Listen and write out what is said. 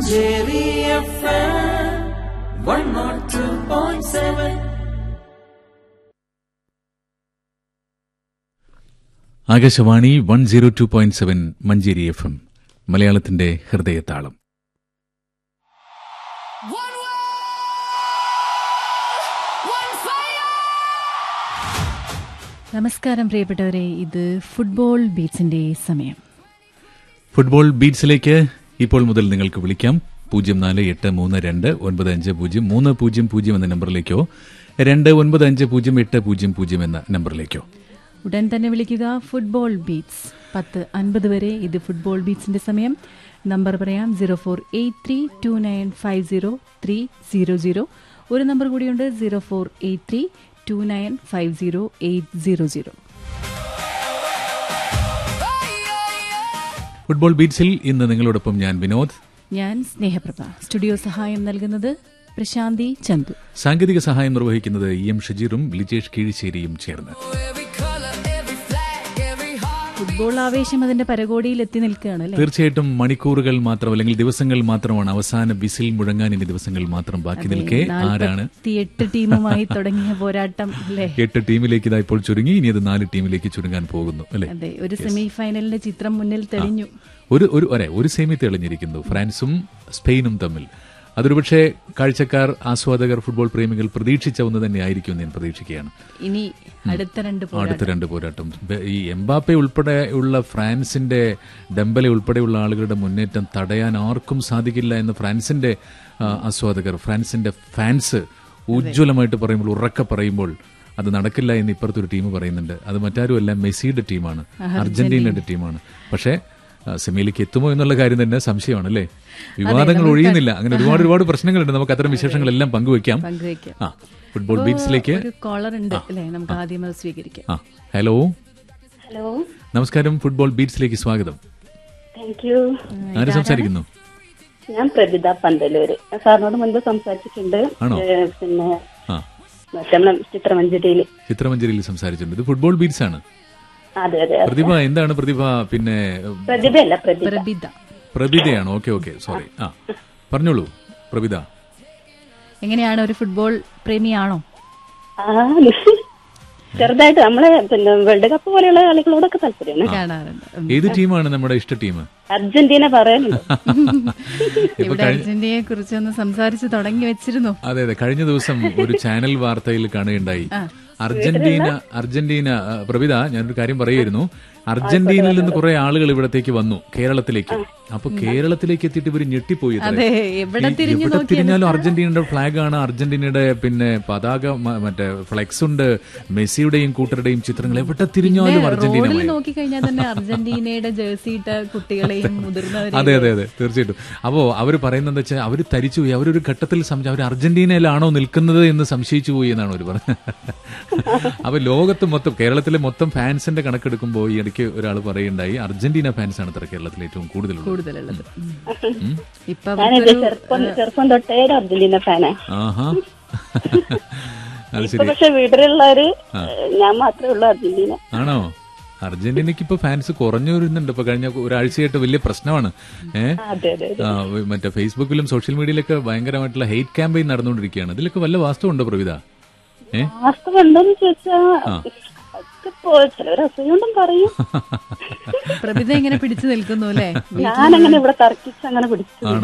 Manjeri FM 102.7 Akashvani one zero two point seven Manjeri F M മലയാളത്തിന്റെ ഹൃദയതാളം One world, one fire. നമസ്കാരം പ്രിയപ്പെട്ടവരെ ഇത് ഫുട്ബോൾ ബീറ്റ്സിന്റെ സമയം ഫുട്ബോൾ ബീറ്റ്സിലേക്ക് ഇപ്പോൾ മുതൽ നിങ്ങൾക്ക് വിളിക്കാം പൂജ്യം നാല് എട്ട് മൂന്ന് രണ്ട് ഒൻപത് അഞ്ച് പൂജ്യം മൂന്ന് പൂജ്യം പൂജ്യം എന്ന നമ്പറിലേക്കോ രണ്ട് ഒൻപത് അഞ്ച് പൂജ്യം എട്ട് പൂജ്യം പൂജ്യം എന്ന നമ്പറിലേക്കോ ഉടൻ തന്നെ വിളിക്കുക ഫുട്ബോൾ ബീറ്റ്സ് പത്ത് അൻപത് വരെ ഇത് ഫുട്ബോൾ ബീറ്റ്സിന്റെ സമയം നമ്പർ പറയാം zero four eight three two nine five zero three zero zero ഒരു നമ്പർ കൂടിയുണ്ട് zero four eight three two nine five zero eight zero zero football ബീറ്റ്സിൽ ഇന്ന് നിങ്ങളോടൊപ്പം ഞാൻ വിനോദ് ഞാൻ സ്നേഹപ്രഭ സ്റ്റുഡിയോ സഹായം നൽകുന്നത് പ്രശാന്തി ചന്തു സാങ്കേതിക സഹായം നിർവഹിക്കുന്നത് ഇ എം ഷജീറും ലിജേഷ് കീഴിശ്ശേരിയും ചേർന്ന് Every color, every flag, every heart. Football ആവേശം അതിന്റെ പരകോടിയിൽ എത്തി നിൽക്കുകയാണ് അല്ലേ തീർച്ചയായിട്ടും മണിക്കൂറുകൾ മാത്രം അല്ലെങ്കിൽ ദിവസങ്ങൾ മാത്രമാണ് അവസാന വിസിൽ മുഴങ്ങാൻ ഇനി ദിവസങ്ങൾ മാത്രം ബാക്കി നിൽക്കെ ആരാണ് നാൽപ്പത്തിയെട്ട് ടീമുമായി തുടങ്ങിയ പോരാട്ടം അല്ലേ എട്ട് ടീമിലേക്ക് ഇതാ ഇപ്പോൾ ചുരുങ്ങി ഇനി അത് നാല് ടീമിലേക്ക് ചുരുങ്ങാൻ പോകുന്നു അല്ലെ അതെ ഒരു സെമി ഫൈനലിന്റെ ചിത്രം മുന്നിൽ തെളിഞ്ഞു ഒരു ഒരു ഒരേ ഒരു സെമി തെളിഞ്ഞിരിക്കുന്നു ഫ്രാൻസും സ്പെയിനും തമ്മിൽ അതൊരു പക്ഷേ കാഴ്ചക്കാർ ആസ്വാദകർ ഫുട്ബോൾ പ്രേമികൾ പ്രതീക്ഷിച്ച ഒന്ന് തന്നെ ആയിരിക്കും എന്ന് ഞാൻ പ്രതീക്ഷിക്കുകയാണ് ഇനി അടുത്ത രണ്ട് അടുത്ത പോരാട്ടം രണ്ട് പോരാട്ടം ബെ- ഈ എംബാപ്പെ ഉൾപ്പെടെയുള്ള ഫ്രാൻസിന്റെ ഡെമ്പലെ ഉൾപ്പെടെയുള്ള ആളുകളുടെ മുന്നേറ്റം തടയാൻ ആർക്കും സാധിക്കില്ല എന്ന് ഫ്രാൻസിന്റെ ആ, ആസ്വാദകർ ഫ്രാൻസിന്റെ ഫാൻസ് ഉജ്ജ്വലമായിട്ട് പറയുമ്പോൾ ഉറക്കെ പറയുമ്പോൾ അത് നടക്കില്ല എന്ന് ഇപ്പുറത്തൊരു ടീം പറയുന്നുണ്ട് അത് മറ്റാരുമല്ല മെസ്സിയുടെ ടീമാണ് അർജന്റീനയുടെ ടീമാണ് പക്ഷേ ആ, സെമിയിലേക്ക് എത്തുമോ എന്നുള്ള കാര്യം തന്നെ സംശയമാണ് അല്ലേ വിവാദങ്ങൾ ഒഴിയുന്നില്ല അങ്ങനെ ഒരുപാട് ഒരുപാട് പ്രശ്നങ്ങളുണ്ട് നമുക്ക് അത്തരം വിശേഷങ്ങളെല്ലാം പങ്കുവെക്കാം പങ്കുവയ്ക്കാം ആ ഫുട്ബോൾ ബീറ്റ്സിലേക്ക് ഒരു കോളർ ഉണ്ട് അല്ലേ നമുക്ക് ആദ്യം അത് സ്വീകരിക്കാം ആ ഹലോ ഹലോ നമസ്കാരം ഫുട്ബോൾ ബീറ്റ്സിലേക്ക് സ്വാഗതം താങ്ക് യു ആര് സംസാരിക്കുന്നു ഞാൻ പ്രജിത പന്തലൂര് സാറിനോട് മുൻപ് സംസാരിച്ചിട്ടുണ്ട് ആണോ? ഏ, പിന്നെ ആ മറ്റേ നമ്മളെ ചിത്രമഞ്ജരിയില് ചിത്രമഞ്ചേരിയിൽ സംസാരിച്ചിട്ടുണ്ട് ഇത് ഫുട്ബോൾ ബീറ്റ്സ് ആണ് അതെ അതെ അതെ. പ്രതിഭ എന്താണ് പ്രതിഭ പിന്നെ പ്രതിഭയല്ല പ്രതിഭ പ്രബിത പ്രഭിതയാണ് ഓക്കെ ഓക്കെ സോറി ആ പറഞ്ഞോളൂ പ്രഭിത എങ്ങനെയാണ് ഒരു ഫുട്ബോൾ പ്രേമിയാണോ ആ ചെറുതായിട്ട് നമ്മളെ പിന്നെ വേൾഡ് കപ്പ് പോലെയുള്ള കളികളോടൊക്കെ താല്പര്യമാണ് കാണാറുണ്ട് ഉം. ഏത് ടീമാണ് നമ്മുടെ ഇഷ്ട ടീം അർജന്റീന പറയാനുണ്ട് ഇപ്പൊ ഇവിടെ അർജന്റീനയെ കുറിച്ച് ഒന്ന് സംസാരിച്ച് തുടങ്ങി വെച്ചിരുന്നു അതെ അതെ കഴിഞ്ഞ ദിവസം ഒരു ചാനൽ വാർത്തയിൽ കാണുകയുണ്ടായി അർജന്റീന അർജന്റീന ആ, പ്രഭിത ഞാനൊരു കാര്യം പറയായിരുന്നു അർജന്റീനയിൽ നിന്ന് കുറെ ആളുകൾ ഇവിടത്തേക്ക് വന്നു കേരളത്തിലേക്ക് അപ്പൊ കേരളത്തിലേക്ക് എത്തിയിട്ട് ഇവര് ഞെട്ടിപ്പോയി അത്രേ. അതെ എവിടെ ഈ തിരിഞ്ഞു എവിടെ നോക്കിയാലും തിരിഞ്ഞാലും അർജന്റീനയുടെ ഫ്ലാഗ് ആണ് അർജന്റീനയുടെ പിന്നെ പതാക മ- മറ്റേ ഫ്ലെക്സ് ഉണ്ട് മെസ്സിയുടെയും കൂട്ടരുടെയും ചിത്രങ്ങൾ എവിടെ തിരിഞ്ഞാലും അർജന്റീന റോഡിൽ മയം. നോക്കിക്കഴിഞ്ഞാൽ തന്നെ അർജന്റീനയുടെ ജേഴ്സി ഇട്ട കുട്ടികളെയും മുതിർന്നവരെയും അതെ അതെ അതെ തീർച്ചയായിട്ടും അപ്പോ അവര് പറയുന്നത് എന്താ വെച്ചാൽ അവര് തരിച്ചു പോയി അവരൊരു ഘട്ടത്തിൽ സംശയം അവർ അർജന്റീനയിലാണോ നിൽക്കുന്നത് എന്ന് സംശയിച്ചു പോയി എന്നാണ് അവർ പറഞ്ഞത് അപ്പൊ ലോകത്ത് മൊത്തം കേരളത്തിലെ മൊത്തം ഫാൻസിന്റെ കണക്കെടുക്കുമ്പോൾ ഈ ഇടയ്ക്ക് ഒരാൾ പറയുണ്ടായി അർജന്റീന ഫാൻസ് ആണ് ഇത്ര കേരളത്തിൽ ഏറ്റവും കൂടുതലുള്ളത് കൂടുതലുള്ളത് ഉം. ഇപ്പൊ ഞാനിത് അവർക്കൊരു ചെറുപ്പം ചെറുപ്പം തൊട്ടേ ഒരു അർജന്റീന ഫാനാ ആഹാ അത് ഇപ്പൊ ശരി പക്ഷെ വീട്ടിലുള്ളവര് ഞാൻ മാത്രമേ ഉള്ളൂ അർജന്റീന ആണോ അർജന്റീനയ്ക്ക് ഇപ്പൊ ഫാൻസ് കുറഞ്ഞു വരുന്നുണ്ട് ഇപ്പൊ കഴിഞ്ഞ ഒരാഴ്ചയായിട്ട് വലിയ പ്രശ്നമാണ് ഏഹ് അതെ അതെ അതെ ആ, മറ്റേ ഫേസ്ബുക്കിലും സോഷ്യൽ മീഡിയയിലൊക്കെ ഭയങ്കരമായിട്ടുള്ള ഹെയ്റ്റ് ക്യാമ്പയിൻ നടന്നുകൊണ്ടിരിക്കുകയാണ് ഇതിലൊക്കെ വല്ല വാസ്തവമുണ്ടോ പ്രവിത ഏ വാസ്തവം ഉണ്ടോന്ന് ചോദിച്ചാ അതിപ്പോ ചിലവർ അസൂയൊണ്ടും പറയും പ്രഭിത ഇങ്ങനെ പിടിച്ചു നിൽക്കുന്നു അല്ലേ ഞാനങ്ങനെ ഇവിടെ തർക്കിച്ച് അങ്ങനെ പിടിച്ചു ആണോ